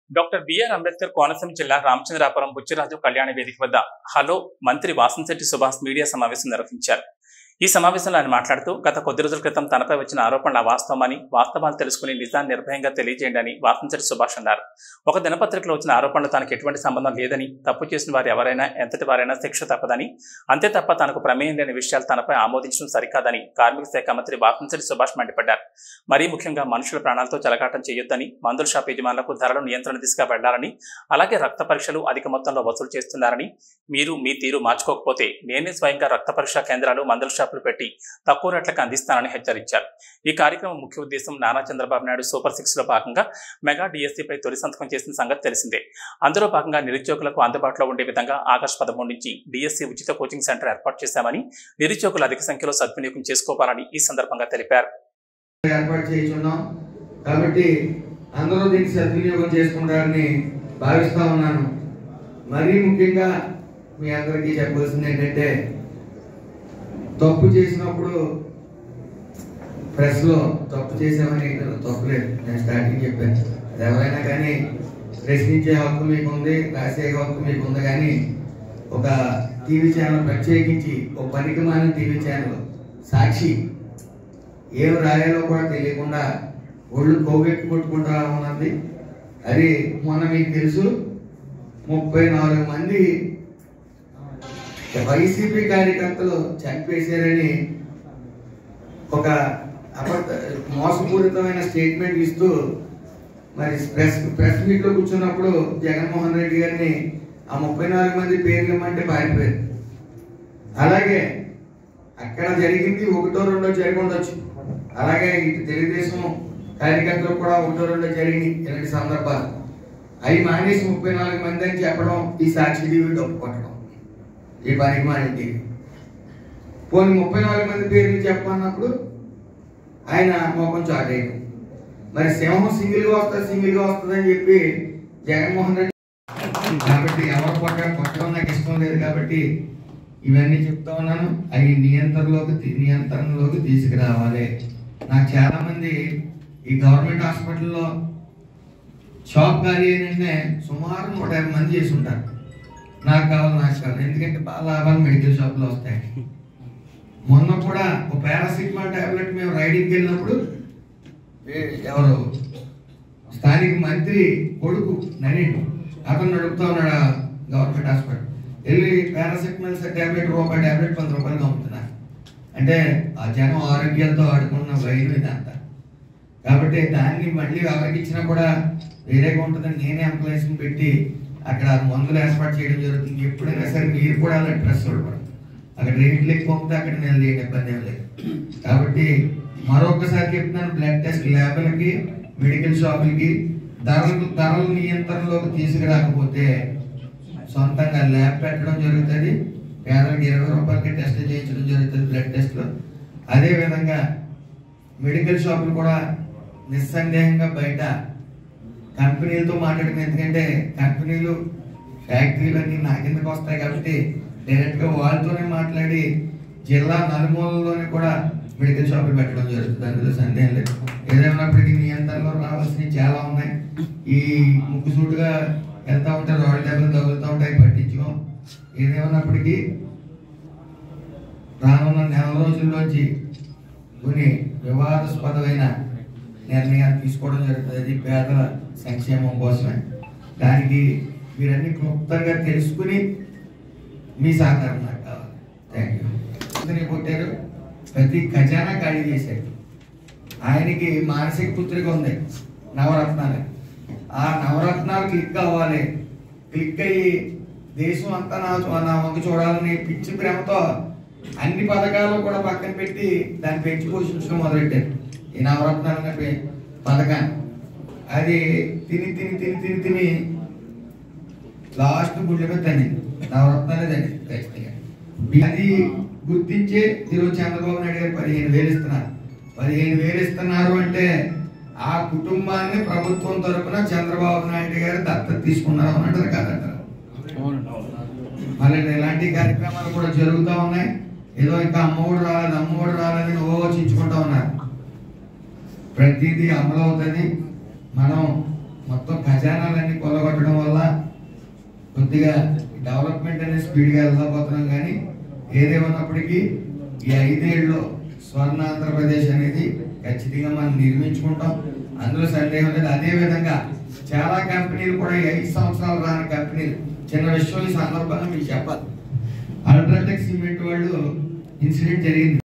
doctor BR Ambedkar Konaseema జిల్లా రామచంద్రాపురం బుచ్చిరాజు కళ్యాణ వేదిక వద్ద హలో మంత్రి వాసంశెట్టి సుభాష్ మీడియా సమావేశం నిర్వహించారు ఈ సమావేశంలో ఆయన మాట్లాడుతూ గత కొద్ది రోజుల క్రితం తనపై వచ్చిన ఆరోపణల వాస్తవమని వాస్తవాలు తెలుసుకుని నిజాన్ని నిర్భయంగా తెలియజేయండి అని వాసంశెట్టి సుభాష్ అన్నారు ఒక దినపత్రికలో వచ్చిన ఆరోపణలు తనకు ఎటువంటి సంబంధం లేదని తప్పు చేసిన వారు ఎవరైనా ఎంతటి వారైనా శిక్ష తప్పదని అంతే తప్ప తనకు ప్రమేయం లేని విషయాలు తనపై ఆమోదించడం సరికాదని కార్మిక శాఖ మంత్రి వాసంశెట్టి సుభాష్ మండిపడ్డారు మరీ ముఖ్యంగా మనుషుల ప్రాణాలతో చెలగాటం చేయొద్దని మందుల షాప్ యజమానులకు ధరలు నియంత్రణ దిశగా వెళ్లాలని అలాగే రక్త పరీక్షలు అధిక మొత్తంలో వసూలు చేస్తున్నారని మీరు మీ తీరు మార్చుకోకపోతే నేనే స్వయంగా రక్త పరీక్షా కేంద్రాలు మందుల షాపులు పెట్టి తక్కువ రేట్లకు అందిస్తానని హెచ్చరించారు ఈ కార్యక్రమం ముఖ్య ఉద్దేశం నారా చంద్రబాబు నాయుడు సూపర్ సిక్స్ లో భాగంగా మెగా డిఎస్సీపై తొలి సంతకం చేసిన సంగతి తెలిసిందే అందులో భాగంగా నిరుద్యోగులకు అందుబాటులో ఉండే విధంగా ఆగస్టు పదమూడు నుంచి డిఎస్సీ ఉచిత కోచింగ్ సెంటర్ ఏర్పాటు చేశామని నిరుద్యోగులు అధిక సంఖ్యలో సద్వినియోగం చేసుకోవాలని ఈ సందర్భంగా తెలిపారు ఏర్పాటు చేయించున్నాం కాబట్టి అందరూ దీన్ని సద్వినియోగం చేసుకుంటారని భావిస్తా ఉన్నాను మరీ ముఖ్యంగా మీ అందరికీ చెప్పాల్సింది ఏంటంటే తప్పు చేసినప్పుడు ప్రెస్లో తప్పు చేసామని తప్పులేదు నేను స్టార్టింగ్ చెప్పాను అది ఎవరైనా కానీ ప్రశ్నించే హక్కు మీకు ఉంది రాసే హక్కు మీకు ఉంది కానీ ఒక టీవీ ఛానల్ ప్రత్యేకించి ఒక పనికి మాలిన టీవీ ఛానల్ సాక్షి ఏం రాయాలో కూడా తెలియకుండా ఒళ్ళు కోవెక్కి కొట్టుకుంటా ఉన్నది అది మొన్న మీకు తెలుసు ముప్పై నాలుగు మంది వైసీపీ కార్యకర్తలు చంపేశారని ఒక అబద్ధ మోసపూరితమైన స్టేట్మెంట్ ఇస్తూ మరి ప్రెస్ ప్రెస్ మీట్ లో కూర్చున్నప్పుడు జగన్మోహన్ రెడ్డి గారిని ఆ ముప్పై నాలుగు మంది పేర్లు ఇమ్మంటే పారిపోయారు అలాగే అక్కడ జరిగింది ఒకటో రెండో జరిగి ఉండొచ్చు అలాగే ఇటు తెలుగుదేశం కార్యకర్తలు కూడా ఒకటో రెండో జరిగింది ఇలాంటి సందర్భాలు అవి మానేసి ముప్పై నాలుగు మంది అని చెప్పడం ఈ సాక్షి టీవీ డబ్బు కొట్టడం ఈ పనికి మాని టీవీ పోనీ ముప్పై నాలుగు మంది పేర్లు చెప్పమన్నప్పుడు ఆయన మోకం చాటేయడం మరి సింహం సింగిల్ గా వస్తుంది సింగిల్ గా వస్తుంది అని చెప్పి జగన్మోహన్ రెడ్డి కాబట్టి ఎవరు కొట్టడం కొట్టడం నాకు ఇష్టం లేదు కాబట్టి ఇవన్నీ చెప్తా ఉన్నాను అవి నియంత్రణలోకి తీ- నియంత్రణలోకి తీసుకురావాలి నాకు చాలా మంది ఈ గవర్నమెంట్ హాస్పిటల్లో షాప్ ఖాళీ అయినంటే సుమారు నూట యాభై మంది చేసి ఉంటారు నాకు కావాలి నాకు కావాలి ఎందుకంటే బాగా లాభాలు మెడికల్ షాప్లో వస్తాయి మొన్న కూడా ఒక పారాసిటమాల్ టాబ్లెట్ మేము రైడింగ్కి వెళ్ళినప్పుడు ఏ- ఎవరు స్థానిక మంత్రి కొడుకు నవీన్ అతను నడుపుతా ఉన్నాడు ఆ గవర్నమెంట్ హాస్పిటల్ వెళ్ళి పారాసిటమాల్ టాబ్లెట్ రూపాయి టాబ్లెట్ పది రూపాయలు అమ్ముతున్నారు అంటే ఆ జనం ఆరోగ్యాలతో ఆడుకున్న వైద్యం ఇదంతా కాబట్టి దాన్ని మళ్ళీ ఎవరికి ఇచ్చినా కూడా వేరేగా ఉంటుందని నేనే ఎంప్లాయీస్ పెట్టి అక్కడ మందులు ఏర్పాటు చేయడం జరుగుతుంది ఎప్పుడైనా సరే మీరు కూడా అలాంటి ప్రెస్ చూడకూడదు అక్కడ రేట్లు ఎక్కువ ఉంటే అక్కడ నేను లేని ఇబ్బంది ఏం లేదు కాబట్టి మరొకసారి చెప్తున్నాను బ్లడ్ టెస్ట్ ల్యాబ్లకి మెడికల్ షాపులకి ధరలు ధరల నియంత్రణలోకి తీసుకురాకపోతే సొంతంగా ల్యాబ్ పెట్టడం జరుగుతుంది పేదలకు ఇరవై రూపాయలకి టెస్ట్ చేయించడం జరుగుతుంది బ్లడ్ టెస్ట్లో అదే విధంగా మెడికల్ షాపులు కూడా నిస్సందేహంగా బయట కంపెనీలతో మాట్లాడడం ఎందుకంటే కంపెనీలు ఫ్యాక్టరీలు అన్ని నా కిందకు వస్తాయి కాబట్టి డైరెక్ట్గా వాళ్ళతోనే మాట్లాడి జిల్లా నలుమూలలోనే కూడా మెడికల్ షాపులు పెట్టడం జరుగుతుంది అందులో సందేహం లేదు ఏదేమైనప్పటికీ నియంత్రణలో రావాల్సినవి చాలా ఉన్నాయి ఈ ముక్కుసూటుగా వెళ్తా ఉంటాయి రోడ్డు దెబ్బలు తగులుతూ ఉంటాయి పట్టించుకోం ఏదేమైనప్పటికీ రానున్న నెల రోజుల్లోంచి కొన్ని వివాదాస్పదమైన నిర్ణయాలు తీసుకోవడం జరుగుతుంది అది పేదల సంక్షేమం కోసమే దానికి మీరన్నీ క్లుప్తంగా తెలుసుకుని మీ సహకారం నాకు కావాలి థ్యాంక్ యూ కొట్టారు ప్రతి ఖజానా ఖాళీ చేశారు ఆయనకి మానసిక పుత్రిక ఉంది నవరత్నాలు ఆ నవరత్నాలు క్లిక్ అవ్వాలి క్లిక్ అయ్యి దేశం అంతా నా నా వంక చూడాలని పిచ్చి ప్రేమతో అన్ని పథకాలు కూడా పక్కన పెట్టి దాన్ని పెంచి పోషించడం మొదలెట్టారు ఈ నవరత్నాలు అనే పే- పథకాన్ని అది తిని తిని తిని తిని తిని లాస్ట్ గుండె మీద తన్నింది నవరత్నాలే తన్నింది ఖచ్చితంగా అది గుర్తించి ఈరోజు చంద్రబాబు నాయుడు గారు పదిహేను వేలు ఇస్తున్నారు పదిహేను వేలు ఇస్తున్నారు అంటే ఆ కుటుంబాన్ని ప్రభుత్వం తరపున చంద్రబాబు నాయుడు గారు దత్తత తీసుకున్నారు అని అంటారు కాదంటారు మళ్ళీ ఇలాంటి కార్యక్రమాలు కూడా జరుగుతూ ఉన్నాయి ఏదో ఇంకా అమ్మఒడు రాలేదు అమ్మఒడు రాలేదని ఓచించుకుంటా ఉన్నారు ప్రతిదీ అమలు అవుతుంది మనం మొత్తం ఖజానాలన్నీ కొత్త కొద్దిగా డెవలప్మెంట్ అనేది స్పీడ్గా వెళ్ళబోతున్నాం కానీ ఏదేమన్నప్పటికీ ఈ ఐదేళ్ళలో స్వర్ణ ఆంధ్రప్రదేశ్ అనేది ఖచ్చితంగా మనం నిర్మించుకుంటాం అందులో సందేహం లేదు అదే విధంగా చాలా కంపెనీలు కూడా ఈ ఐదు సంవత్సరాలు రాని కంపెనీలు చిన్న విషయం ఈ సందర్భంగా మీకు చెప్పాలి అల్ట్రాటెక్ సిమెంట్ వాళ్ళు ఇన్సిడెంట్ జరిగింది